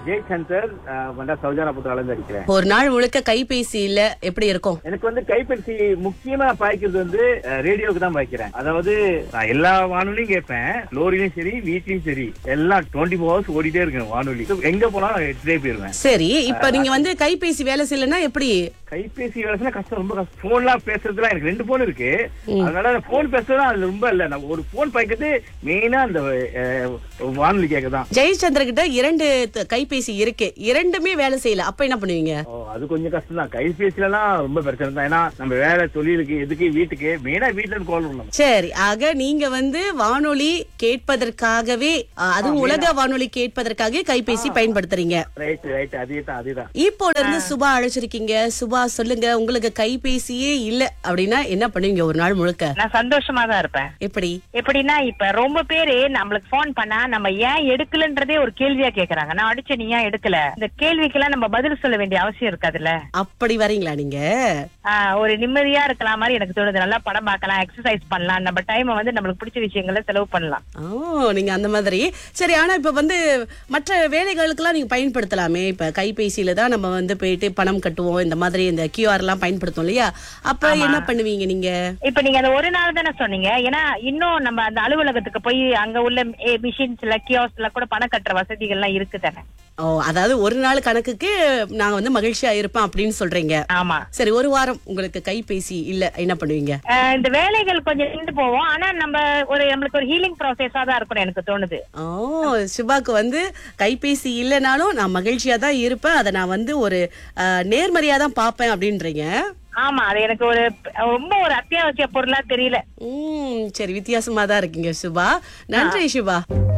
ஜெய்சங்கர் வந்தா சௌஜானா புத்திரால இருந்து அடிக்கிறேன் ஒரு நாள் முழுக்க கைபேசி இல்ல எப்படி இருக்கும் எனக்கு வந்து கைபேசி முக்கியமா பாய்க்கிறது வந்து அஹ், ரேடியோவுக்கு தான் பாய்க்கிறேன் அதாவது நான் எல்லா வானொலியும் கேட்பேன் லோரிலையும் சரி வீட்லயும் சரி எல்லாம் டுவெண்ட்டி ஃபோர் ஹவர்ஸ் ஓடிட்டே இருக்கேன் வானொலி எங்க போனாலும் எடுத்துட்டே போயிருவேன் சரி இப்ப நீங்க வந்து கைபேசி வேலை செய்யலன்னா எப்படி கைபேசி வேலைனா கஷ்டம் ரொம்ப கஷ்டம் போன்லாம் பேசுறதுலாம் எனக்கு ரெண்டு போன் இருக்கு அதனால போன் பேசுறது அது ரொம்ப இல்ல நான் ஒரு போன் பாய்க்கிறது மெயினா அந்த அஹ், வானொலி கேட்க தான் ஜெயச்சந்திர கிட்ட இரண்டு த- கைபேசி இருக்கு இரண்டுமே வேலை செய்யல அப்ப என்ன பண்ணுவீங்க ஓ அது கொஞ்சம் கஷ்டம் தான் கைபேசிலாம் ரொம்ப பிரச்சனை தான் ஏன்னா நம்ம வேலை தொழிலுக்கு எதுக்கு வீட்டுக்கு மெயினா வீட்டுல இருந்து கால் பண்ணணும் சரி ஆக நீங்க வந்து வானொலி கேட்பதற்காகவே அ, அதுவும் உலக வானொலி கேட்பதற்காக கைபேசி பயன்படுத்துறீங்க ரைட் ரைட் அதே தான் அதே தான் இப்போல இருந்து சுபா அழைச்சிருக்கீங்க சுபா சொல்லுங்க உங்களுக்கு கைபேசியே இல்ல அப்படின்னா என்ன பண்ணுவீங்க ஒரு நாள் முழுக்க நான் சந்தோஷமா தான் இருப்பேன் எப்படி எப்படின்னா இப்ப ரொம்ப பேரு நம்மளுக்கு போன் பண்ணா நம்ம ஏன் எடுக்கலன்றதே ஒரு கேள்வியா கேக்குறாங்க நான் அடிச்ச நீ ஏன் எடுக்கல இந்த கேள்விக்கெல்லாம் நம்ம பதில் சொல்ல வேண்டிய அவசியம் இருக்காதுல்ல அப்படி வரீங்களா நீங்க ஆஹ் ஒரு நிம்மதியா இருக்கலாம் மாதிரி எனக்கு தோணுது நல்லா படம் பார்க்கலாம் எக்ஸசைஸ் பண்ணலாம் நம்ம டைமை வந்து நம்மளுக்கு பிடிச்ச விஷயங்களை செலவு பண்ணலாம் ஓ நீங்க அந்த மாதிரி சரி ஆனா இப்ப வந்து மற்ற வேலைகளுக்கெல்லாம் நீங்க பயன்படுத்தலாமே இப்ப கைபேசியில தான் நம்ம வந்து போயிட்டு பணம் கட்டுவோம் இந்த மாதிரி இந்த கியூஆர் எல்லாம் பயன்படுத்தும் இல்லையா அப்ப என்ன பண்ணுவீங்க நீங்க இப்ப நீங்க அந்த ஒரு நாள் தானே சொன்னீங்க ஏன்னா இன்னும் நம்ம அந்த அலுவலகத்துக்கு போய் அங்க உள்ள மிஷின்ஸ்ல கியோஸ்ல கூட பணம் கட்டுற வசதிகள் எல்லாம் இருக்கு தானே ஓ அதாவது ஒரு நாள் கணக்குக்கு நாங்க வந்து மகிழ்ச்சியா இருப்போம் அப்படின்னு சொல்றீங்க ஆமா சரி ஒரு வாரம் உங்களுக்கு கைபேசி இல்ல என்ன பண்ணுவீங்க ஆஹ் இந்த வேலைகள் கொஞ்சம் நின்று போவோம் ஆனா நம்ம ஒரு நம்மளுக்கு ஒரு ஹீலிங் ப்ராசஸா தான் இருக்கணும் எனக்கு தோணுது ஓ சிவாக்கு வந்து கைபேசி இல்லைனாலும் நான் மகிழ்ச்சியா தான் இருப்பேன் அதை நான் வந்து ஒரு அஹ், நேர்மறையா தான் பார்ப்பேன் அப்படின்றீங்க ஆமா அது எனக்கு ஒரு ரொம்ப ஒரு அத்தியாவசிய பொருளா தெரியல உம் சரி வித்தியாசமா தான் இருக்கீங்க சுபா நன்றி சுபா